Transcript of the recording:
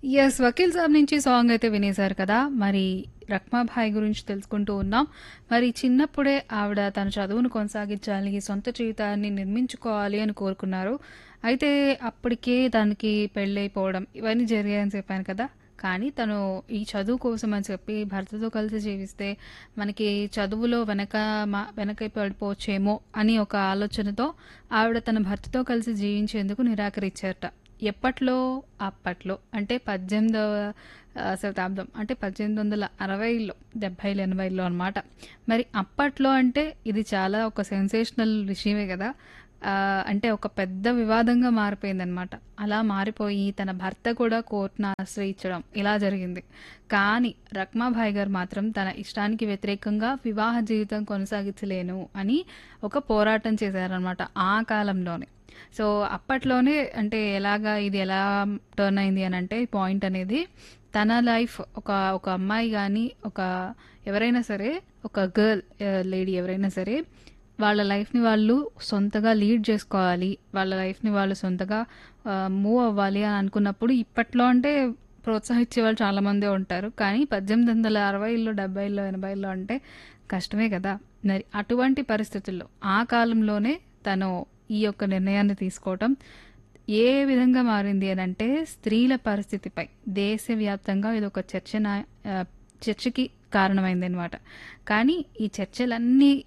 Yes. 'Vakeel సాబ్' నుంచి song అయితే వినేశారు కదా! మరి రఖ్మాబాయి గురించి తెలుసుకుంటూ ఉన్నాం. మరి చిన్నప్పుడే ఆవిడ తన చదువును కొనసాగించాలి, సొంత జీవితాన్ని నిర్మించుకోవాలి అని కోరుకున్నారు. అయితే అప్పటికే తనకి పెళ్ళైపోవడం ఇవన్నీ జరిగాయని చెప్పాను కదా! కానీ తను ఈ చదువు కోసం అని చెప్పి భర్తతో కలిసి జీవిస్తే మనకి చదువులో వెనక మ వెనక పడిపోవచ్చేమో అని ఒక ఆలోచనతో ఆవిడ తన భర్తతో కలిసి జీవించేందుకు నిరాకరించారట. ఎప్పట్లో? అప్పట్లో. అంటే 18వ ఆహ్, శతాబ్దం. అంటే 1860లో 70లు, 80లో అనమాట. మరి అప్పట్లో అంటే ఇది చాలా ఒక సెన్సేషనల్ విషయమే గదా! ఆహ్, అంటే ఒక పెద్ద వివాదంగా మారిపోయిందనమాట. అలా మారిపోయి తన భర్త కూడా కోర్ట్‌ని ఆశ్రయించడం ఇలా జరిగింది. కానీ రఖ్మాబాయి గారు మాత్రం తన ఇష్టానికి వ్యతిరేకంగా వివాహ జీవితం కొనసాగించలేను అని ఒక పోరాటం చేశారనమాట ఆ కాలంలోనే. సో, అప్పట్లోనే అంటే ఎలాగా ఇది ఎలా టర్న్ అయింది అనంటే పాయింట్ అనేది తన లైఫ్ ఒక ఒక అమ్మాయి గాని, ఒక ఎవరైనా సరే ఒక గర్ల్ ఆహ్, లేడీ ఎవరైనా సరే వాళ్ళ లైఫ్‌ని వాళ్ళు సొంతగా లీడ్ చేసుకోవాలి. వాళ్ళ లైఫ్‌ని వాళ్ళు సొంతగా ఆహ్, మూవ్ అవ్వాలి అని అనుకున్నప్పుడు ఇప్పట్లో అంటే ప్రోత్సహించే వాళ్ళు చాలామందే ఉంటారు. కానీ 1860లో, 70లో, 80లో అంటే కష్టమే గదా! మరి అటువంటి పరిస్థితుల్లో ఆ కాలంలోనే తను ఈ యొక్క నిర్ణయాన్ని తీసుకోవటం ఏ విధంగా మారింది అనంటే స్త్రీల పరిస్థితిపై దేశవ్యాప్తంగా ఇదొక చర్చన ఆహ్, చర్చకి కారణమైందనమాట. కానీ ఈ చర్చలన్నీ